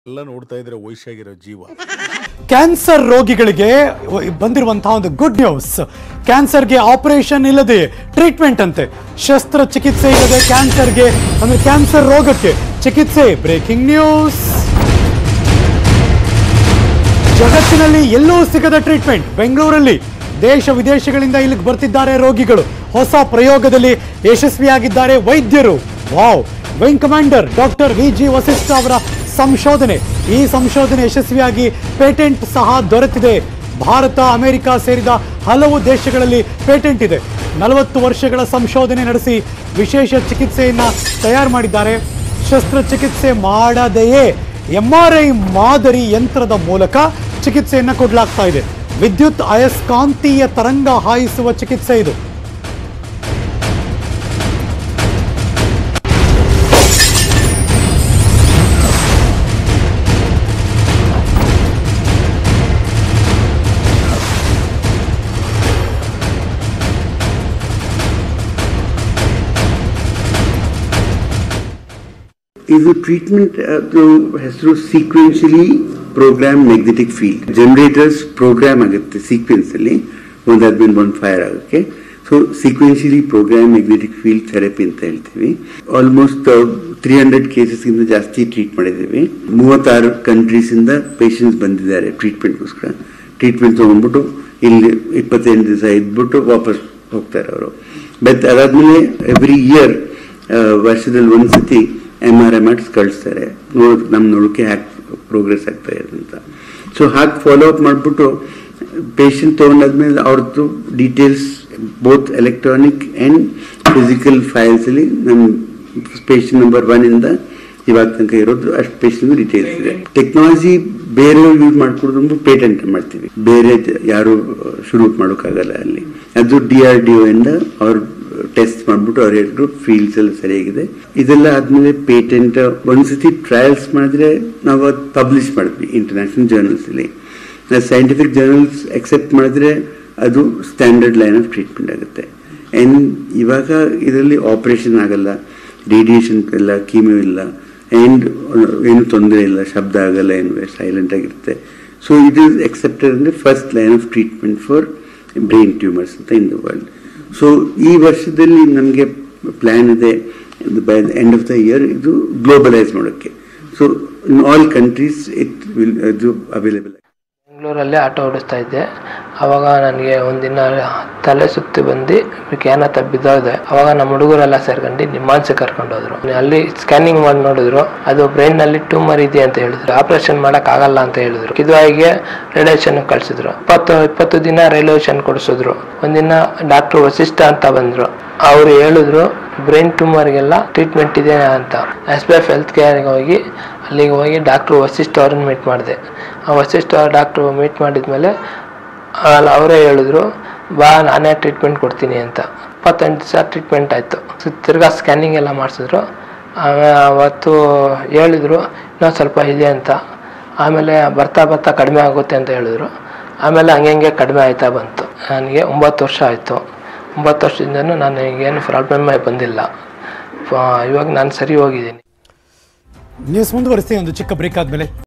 ಎಲ್ಲ ನೋಡ್ತಾ ಇದ್ರೆ ವಯಸ್ಸಾಗಿರೋ ಜೀವ ಕ್ಯಾನ್ಸರ್ ರೋಗಿಗಳಿಗೆ ಬಂದಿರುವಂತಹ ಒಂದು ಗುಡ್ ನ್ಯೂಸ್ ಕ್ಯಾನ್ಸರ್ಗೆ ಆಪರೇಷನ್ ಇಲ್ಲದೆ ಟ್ರೀಟ್ಮೆಂಟ್ ಅಂತೆ ಶಸ್ತ್ರಚಿಕಿತ್ಸೆ ಇಲ್ಲದೆ ಕ್ಯಾನ್ಸರ್ಗೆ ಅಂದ್ರೆ ಕ್ಯಾನ್ಸರ್ ರೋಗಕ್ಕೆ ಚಿಕಿತ್ಸೆ ಬ್ರೇಕಿಂಗ್ ನ್ಯೂಸ್ ಜಗತ್ತಿನಲ್ಲಿ ಎಲ್ಲೂ ಸಿಗದ ಟ್ರೀಟ್ಮೆಂಟ್ ಬೆಂಗಳೂರಲ್ಲಿ ದೇಶ ವಿದೇಶಗಳಿಂದ ಇಲ್ಲಿಗೆ ಬರ್ತಿದ್ದಾರೆ ರೋಗಿಗಳು ಹೊಸ ಪ್ರಯೋಗದಲ್ಲಿ ಯಶಸ್ವಿಯಾಗಿದ್ದಾರೆ ವೈದ್ಯರು wow wing commander doctor V G Vasishtha ಅವರ ಸಂಶೋಧನೆ ಈ ಸಂಶೋಧನೆ ಯಶಸ್ವಿಯಾಗಿ ಪೇಟೆಂಟ್ ಸಹ ದೊರೆತಿದೆ ಭಾರತ ಅಮೆರಿಕ ಸೇರಿದ ಹಲವು ದೇಶಗಳಲ್ಲಿ ಪೇಟೆಂಟ್ ಇದೆ ನಲವತ್ತು ವರ್ಷಗಳ ಸಂಶೋಧನೆ ನಡೆಸಿ ವಿಶೇಷ ಚಿಕಿತ್ಸೆಯನ್ನ ತಯಾರು ಮಾಡಿದ್ದಾರೆ ಶಸ್ತ್ರಚಿಕಿತ್ಸೆ ಮಾಡದೆಯೇ ಎಂಆರ್ಐ ಮಾದರಿ ಯಂತ್ರದ ಮೂಲಕ ಚಿಕಿತ್ಸೆಯನ್ನ ಕೊಡಲಾಗ್ತಾ ಇದೆ ವಿದ್ಯುತ್ ಅಯಸ್ಕಾಂತೀಯ ತರಂಗ ಹಾಯಿಸುವ ಚಿಕಿತ್ಸೆ ಇದು ಇದು ಟ್ರೀಟ್ಮೆಂಟ್ ಅದು ಹೆಸರು sequentially program magnetic field generators program ಆಗುತ್ತೆ ಸೀಕ್ವೆನ್ಸ್ ಅಲ್ಲಿ ಒಂದಾದ್ಮೇಲೆ ಒಂದು ಫೈರ್ ಆಗೋಕ್ಕೆ so sequentially program magnetic field therapy ಅಂತ ಹೇಳ್ತೀವಿ ಆಲ್ಮೋಸ್ಟ್ ತ್ರೀ ಹಂಡ್ರೆಡ್ ಕೇಸಸ್ಗಿಂತ ಜಾಸ್ತಿ ಟ್ರೀಟ್ ಮಾಡಿದ್ದೀವಿ ಮೂವತ್ತಾರು ಕಂಟ್ರೀಸ್ ಇಂದ ಪೇಷಂಟ್ಸ್ ಬಂದಿದ್ದಾರೆ ಟ್ರೀಟ್ಮೆಂಟ್ಗೋಸ್ಕರ ಟ್ರೀಟ್ಮೆಂಟ್ ತೊಗೊಂಡ್ಬಿಟ್ಟು ಇಲ್ಲಿ ಇಪ್ಪತ್ತೆಂಟು ದಿವಸ ಇದ್ಬಿಟ್ಟು ವಾಪಸ್ ಹೋಗ್ತಾರೆ ಅವರು ಬಟ್ ಅದಾದ್ಮೇಲೆ ಎವ್ರಿ ಇಯರ್ ವರ್ಷದಲ್ಲಿ ಒಂದ್ಸತಿ ಎಮ್ ಆರ್ ಐ ಮಾಡಿಸ್ ಕಳಿಸ್ತಾರೆ ನೋಡ್ ನಮ್ಮ ನೋಡೋಕೆ ಹ್ಯಾಕ್ ಪ್ರೋಗ್ರೆಸ್ ಆಗ್ತಾ ಇದೆ ಅಂತ ಸೊ ಹಾಗೆ ಫಾಲೋ ಅಪ್ ಮಾಡಿಬಿಟ್ಟು ಪೇಷಂಟ್ ತೊಗೊಂಡಾದ್ಮೇಲೆ ಅವ್ರದ್ದು details both electronic and physical ಫೈಲ್ಸಲ್ಲಿ ನಮ್ಮ ಪೇಷಂಟ್ ನಂಬರ್ ಒನ್ ಇಂದ ಇವಾಗ ತನಕ ಇರೋದು ಅಷ್ಟು ಪೇಷಂಟ್ ಡೀಟೇಲ್ಸ್ ಇದೆ ಟೆಕ್ನಾಲಜಿ ಬೇರೆಯವ್ರು ಯೂಸ್ ಮಾಡ್ಕೊಡೋದು ಪೇಟೆಂಟ್ ಮಾಡ್ತೀವಿ ಬೇರೆ ಜ- ಯಾರು ಶುರು ಮಾಡೋಕ್ಕಾಗಲ್ಲ ಅಲ್ಲಿ ಅದು ಡಿ ಆರ್ ಡಿ ಒ ಇಂದ ಅವ್ರು ಟೆಸ್ಟ್ ಮಾಡ್ಬಿಟ್ಟು ಅವ್ರು ಹೇಳಿದ್ರು ಫೀಲ್ಡ್ಸ್ ಎಲ್ಲ ಸರಿಯಾಗಿದೆ ಇದೆಲ್ಲ ಆದ್ಮೇಲೆ ಪೇಟೆಂಟ್ ಒಂದ್ಸತಿ ಟ್ರಯಲ್ಸ್ ಮಾಡಿದ್ರೆ ನಾವು ಅದು ಪಬ್ಲಿಷ್ ಮಾಡಿದ್ವಿ ಇಂಟರ್ನ್ಯಾಷನಲ್ ಜರ್ನಲ್ಸ್ ಅಲ್ಲಿ ಸೈಂಟಿಫಿಕ್ ಜರ್ನಲ್ಸ್ ಅಕ್ಸೆಪ್ಟ್ ಮಾಡಿದ್ರೆ ಅದು ಸ್ಟ್ಯಾಂಡರ್ಡ್ ಲೈನ್ ಆಫ್ ಟ್ರೀಟ್ಮೆಂಟ್ ಆಗುತ್ತೆ ಆ್ಯಂಡ್ ಇವಾಗ ಇದರಲ್ಲಿ ಆಪರೇಷನ್ ಆಗಲ್ಲ ರೇಡಿಯೇಷನ್ ಇಲ್ಲ ಕೀಮೋ ಇಲ್ಲ ಆ್ಯಂಡ್ ಏನು ತೊಂದರೆ ಇಲ್ಲ ಶಬ್ದ ಆಗಲ್ಲ ಏನು ಸೈಲೆಂಟ್ ಆಗಿರುತ್ತೆ ಸೊ ಇಟ್ ಈಸ್ ಎಕ್ಸೆಪ್ಟೆಡ್ ಅಂದರೆ first line of treatment for brain tumours ಅಂತ ಇನ್ ದ ವರ್ಲ್ಡ್ ಸೊ ಈ ವರ್ಷದಲ್ಲಿ ನಮಗೆ ಪ್ಲ್ಯಾನ್ ಇದೆ by the end of the year ಇದು ಗ್ಲೋಬಲೈಸ್ ಮಾಡೋಕ್ಕೆ so in all countries it will ಇದು ಅವೈಲೇಬಲ್ ಬೆಂಗಳೂರಲ್ಲಿ ಆಟೋ ಓಡಿಸ್ತಾ ಇದ್ದೆ ಅವಾಗ ನನಗೆ ಒಂದಿನ ತಲೆ ಸುತ್ತಿ ಬಂದು ಕ್ಯಾನ ತಬ್ಬಿದ್ದೋದೆ ಅವಾಗ ನಮ್ಮ ಹುಡುಗರೆಲ್ಲ ಸೇರ್ಕೊಂಡು ನಿಮ್ಮಾನ್ಸಿ ಕರ್ಕೊಂಡು ಹೋದ್ರು ಅಲ್ಲಿ ಸ್ಕ್ಯಾನಿಂಗ್ ಮಾಡಿ ನೋಡಿದ್ರು ಅದು ಬ್ರೈನ್ ನಲ್ಲಿ ಟ್ಯೂಮರ್ ಇದೆ ಅಂತ ಹೇಳಿದ್ರು ಆಪರೇಷನ್ ಮಾಡಕ್ ಆಗಲ್ಲ ಅಂತ ಹೇಳಿದ್ರು ಇದುವಾಗಿ ರೇಡಿಯೇಷನ್ ಕಳ್ಸಿದ್ರು ಇಪ್ಪತ್ತು ಇಪ್ಪತ್ತು ದಿನ ರೇಡಿಯೇಷನ್ ಕೊಡಿಸಿದ್ರು ಒಂದಿನ ಡಾಕ್ಟರ್ ವಸಿಷ್ಠ ಅಂತ ಬಂದ್ರು ಅವ್ರು ಹೇಳಿದ್ರು ಬ್ರೈನ್ ಟ್ಯೂಮರ್ಗೆಲ್ಲ ಟ್ರೀಟ್ಮೆಂಟ್ ಇದೆ ಅಂತ ಎಸ್ ಬಿ ಎಫ್ ಹೆಲ್ತ್ ಕೇರ್ಗೆ ಹೋಗಿ ಅಲ್ಲಿಗೆ ಹೋಗಿ ಡಾಕ್ಟ್ರು ವಸಿಷ್ಠ ಅವ್ರನ್ನ ಮೀಟ್ ಮಾಡಿದೆ ಆ ವಸಿಷ್ಠ ಡಾಕ್ಟ್ರು ಮೀಟ್ ಮಾಡಿದ್ಮೇಲೆ ಅಲ್ಲಿ ಅವರೇ ಹೇಳಿದ್ರು ಬಾ ನಾನೇ ಟ್ರೀಟ್ಮೆಂಟ್ ಕೊಡ್ತೀನಿ ಅಂತ ಇಪ್ಪತ್ತೆಂಟು ದಿವಸ ಟ್ರೀಟ್ಮೆಂಟ್ ಆಯಿತು ತಿರ್ಗಾ ಸ್ಕ್ಯಾನಿಂಗ್ ಎಲ್ಲ ಮಾಡಿಸಿದ್ರು ಆಮೇಲೆ ಅವತ್ತು ಹೇಳಿದ್ರು ಇನ್ನೊಂದು ಸ್ವಲ್ಪ ಇದೆ ಅಂತ ಆಮೇಲೆ ಬರ್ತಾ ಬರ್ತಾ ಕಡಿಮೆ ಆಗುತ್ತೆ ಅಂತ ಹೇಳಿದ್ರು ಆಮೇಲೆ ಹಂಗೆ ಹಂಗೆ ಕಡಿಮೆ ಆಯ್ತಾ ಬಂತು ನನಗೆ ಒಂಬತ್ತು ವರ್ಷ ಆಯಿತು ಒಂಬತ್ತು ವರ್ಷದಿಂದನೂ ನನಗೇನು ಪ್ರಾಬ್ಲಮ್ ಬಂದಿಲ್ಲ ಆ, ಇವಾಗ ನಾನು ಸರಿ ಹೋಗಿದ್ದೀನಿ ನ್ಯೂಸ್ ಮುಂದುವರಿಸಿ ಒಂದು ಚಿಕ್ಕ ಬ್ರೇಕ್ ಆದ್ಮೇಲೆ